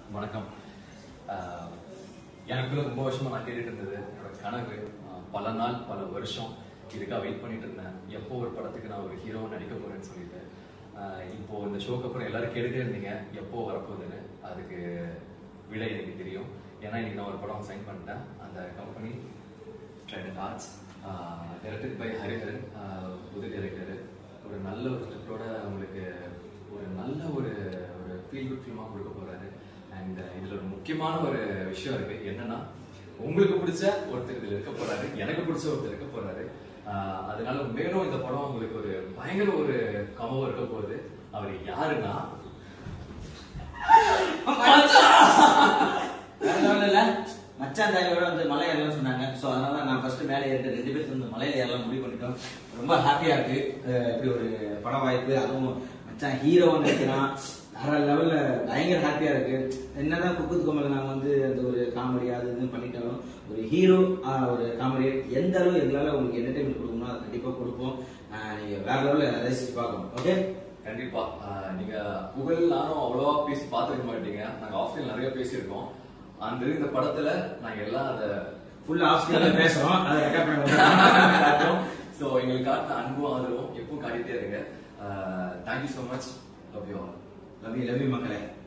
வணக்கம் ஆஹ் எனக்குள்ள ரொம்ப வருஷமா நான் கேட்டுட்டு இருந்தது என்னோட கனவு ஆஹ் பல நாள் பல வருஷம் இதுக்காக வெயிட் பண்ணிட்டு இருந்தேன் எப்போ ஒரு படத்துக்கு நான் ஒரு ஹீரோவை நடிக்க போறேன்னு சொல்லிட்டு ஆஹ் இப்போ இந்த ஷோக்கு அப்புறம் எல்லாரும் கேட்டுட்டே இருந்தீங்க எப்போ வரப்போகுதுன்னு அதுக்கு விடை எனக்கு தெரியும் ஏன்னா இன்னைக்கு நான் ஒரு படம் சைன் பண்ணிட்டேன் அந்த company trident arts directed by Hariharan ah புது டைரக்டர் ஒரு நல்ல ஒரு ஸ்கிரிப்டோட உங்களுக்கு ஒரு நல்ல ஒரு ஒரு ஃபீல் குட் ஃபில்மாக கொடுக்க போறாரு அண்ட் இதுல ஒரு முக்கியமான ஒரு விஷயம் இருக்கு என்னன்னா உங்களுக்கு பிடிச்ச ஒருத்தர் இதுல இருக்க போறாரு எனக்கு பிடிச்ச ஒருத்தர் இருக்க போறாரு ஆஹ் அதனால மேலும் இந்த படம் உங்களுக்கு ஒரு பயங்கர ஒரு கமவம் இருக்க போகுது அவர் யாருன்னா வேற level இல்ல மச்சான் தாயோட வந்து மலை ஏறலாம் சொன்னாங்க ஸோ அதனால நான் ஃபர்ஸ்ட் மேலே ஏறிட்டு ரெண்டு பேருக்கு வந்து மலையில ஏறலாம் முடிவு பண்ணிட்டோம் ரொம்ப ஹாப்பியா இருக்கு அஹ் இப்படி ஒரு பட வாய்ப்பு அதுவும் மச்சான் ஹீரோ நினைக்கிறான் வேற லெவல்ல பயங்கர ஹாப்பியா இருக்கு என்னதான் குக்குத் கோமல் நாங்க வந்து அந்த ஒரு காமெடி அது இதுன்னு பண்ணிட்டாலும் ஒரு ஹீரோ ஒரு காமெடி எந்த அளவு எங்களால உங்களுக்கு என்டர்டைன்மெண்ட் கொடுக்கணுமோ அதை கண்டிப்பா கொடுப்போம் அஹ் நீங்க வேற லெவல்ல ரசிச்சு பார்க்கணும் ஓகே கண்டிப்பா ஆஹ் நீங்க புகழ் நானும் அவ்வளவா பேசி பார்த்துருக்க மாட்டீங்க நாங்க ஆஃப்லைன் நிறைய பேசியிருக்கோம் அந்த இந்த படத்துல நாங்க எல்லாம் அதை ஃபுல் ஆஃப் ஸ்கிரீன்ல பேசுறோம் அதை ரெக்கார்ட் பண்ணி காட்டுறோம் ஸோ எங்களுக்கு காட்டின அன்பும் ஆதரவும் எப்பவும் காட்டிட்டே இருங்க thank you so much love you all love you love you மக்களே